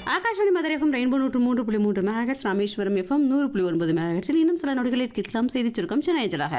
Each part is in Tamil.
ஆகாஷ்வாணி மதுரை எஃப்எம் ரெயின்போ நூற்று மூன்று புள்ளி மூன்று மெகாஹெட்ஸ் ராமேஸ்வரம் எஃப்எம் நூறு புள்ளி ஒன்பது மெகாஹெட்ஸில் இன்னும் சில நொடிகளில் கேட்கலாம் செய்தி சுருக்கம் சென்னை அஞ்சலாக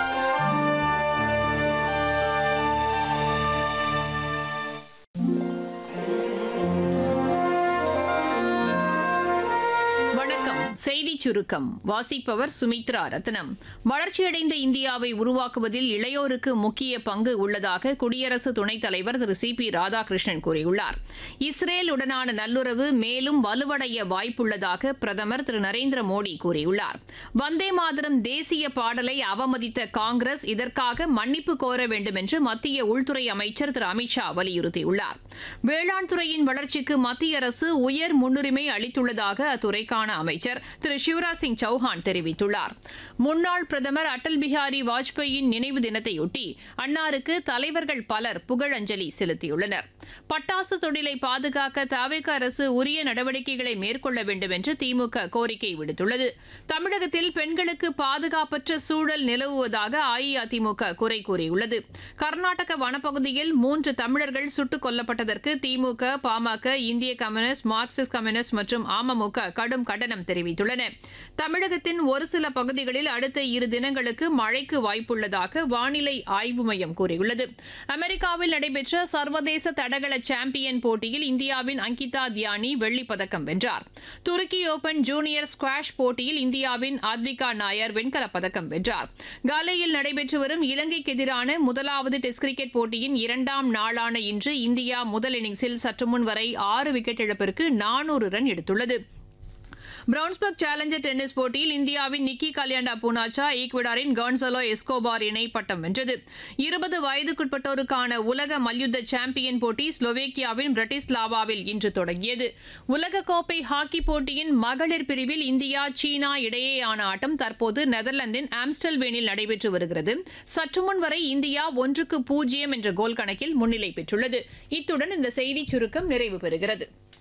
வணக்கம் செய்திச் சுருக்கம் வாசிப்பவர் சுமித்ரா ரத்னம் வளர்ச்சியடைந்த இந்தியாவை உருவாக்குவதில் இளையோருக்கு முக்கிய பங்கு உள்ளதாக குடியரசு துணைத் தலைவர் திரு சி பி ராதாகிருஷ்ணன் கூறியுள்ளார் இஸ்ரேலுடனான நல்லுறவு மேலும் வலுவடைய வாய்ப்புள்ளதாக பிரதமர் திரு நரேந்திர மோடி கூறியுள்ளார் வந்தே மாதரம் தேசிய பாடலை அவமதித்த காங்கிரஸ் இதற்காக மன்னிப்பு கோர வேண்டும் என்று மத்திய உள்துறை அமைச்சர் திரு அமித்ஷா வலியுறுத்தியுள்ளார் வேளாண் துறையின் வளர்ச்சிக்கு மத்திய அரசு உயர் முன்னுரிமை அளித்துள்ளதாக அத்துறைக்கான அமைச்சர் திரு சிவராஜ் சிங் சௌஹான் தெரிவித்துள்ளார் முன்னாள் பிரதமர் அடல் பிஹாரி வாஜ்பேயின் நினைவு தினத்தையொட்டி அன்னாருக்கு தலைவர்கள் பலர் புகழஞ்சலி செலுத்தியுள்ளனர் பட்டாசு தொழிலை பாதுகாக்க தவிக அரசு உரிய நடவடிக்கைகளை மேற்கொள்ள வேண்டும் என்று திமுக கோரிக்கை விடுத்துள்ளது தமிழகத்தில் பெண்களுக்கு பாதுகாப்பற்ற சூழல் நிலவுவதாக அஇஅதிமுக குறை கூறியுள்ளது கர்நாடக வனப்பகுதியில் மூன்று தமிழர்கள் சுட்டுக் கொல்லப்பட்டதற்கு திமுக பாமக இந்திய கம்யூனிஸ்ட் மார்க்சிஸ்ட் கம்யூனிஸ்ட் மற்றும் அமமுக கடும் கண்டனம் தெரிவித்துள்ளன தமிழகத்தின் ஒரு சில பகுதிகளில் அடுத்த இரு தினங்களுக்கு மழைக்கு வாய்ப்புள்ளதாக வானிலை ஆய்வு மையம் கூறியுள்ளது அமெரிக்காவில் நடைபெற்ற சர்வதேச தடகள சாம்பியன் போட்டியில் இந்தியாவின் அங்கிதா தியானி வெள்ளிப் பதக்கம் வென்றார் துருக்கி ஓபன் ஜூனியர் ஸ்குவாஷ் போட்டியில் இந்தியாவின் ஆத்விகா நாயர் வெண்கலப் பதக்கம் வென்றார் காலையில் நடைபெற்று வரும் இலங்கைக்கு எதிரான முதலாவது டெஸ்ட் கிரிக்கெட் போட்டியின் இரண்டாம் நாளான இன்று இந்தியா முதல் இன்னிங்ஸில் சற்று முன் வரை ஆறு விக்கெட் இழப்பிற்கு நானூறு ரன் எடுத்துள்ளது பிரவுன்ஸ்பர்க் சேலஞ்சர் டென்னிஸ் போட்டியில் இந்தியாவின் நிக்கி கல்யாண்டா பூனாச்சா ஈக்வடாரின் கான்சலோ எஸ்கோபார் இணை பட்டம் வென்றது இருபது வயதுக்குட்பட்டோருக்கான உலக மல்யுத்த சாம்பியன் போட்டி ஸ்லோவேக்கியாவின் பிரட்டிஸ்லாவாவில் இன்று தொடங்கியது உலகக்கோப்பை ஹாக்கி போட்டியின் மகளிர் பிரிவில் இந்தியா சீனா இடையேயான ஆட்டம் தற்போது நெதர்லாந்தின் ஆம்ஸ்டல்வேனில் நடைபெற்று வருகிறது சற்று முன் வரை இந்தியா ஒன்றுக்கு பூஜ்ஜியம் என்ற கோல் கணக்கில் முன்னிலை பெற்றுள்ளது இத்துடன் இந்த செய்திச் சுருக்கம் நிறைவு பெறுகிறது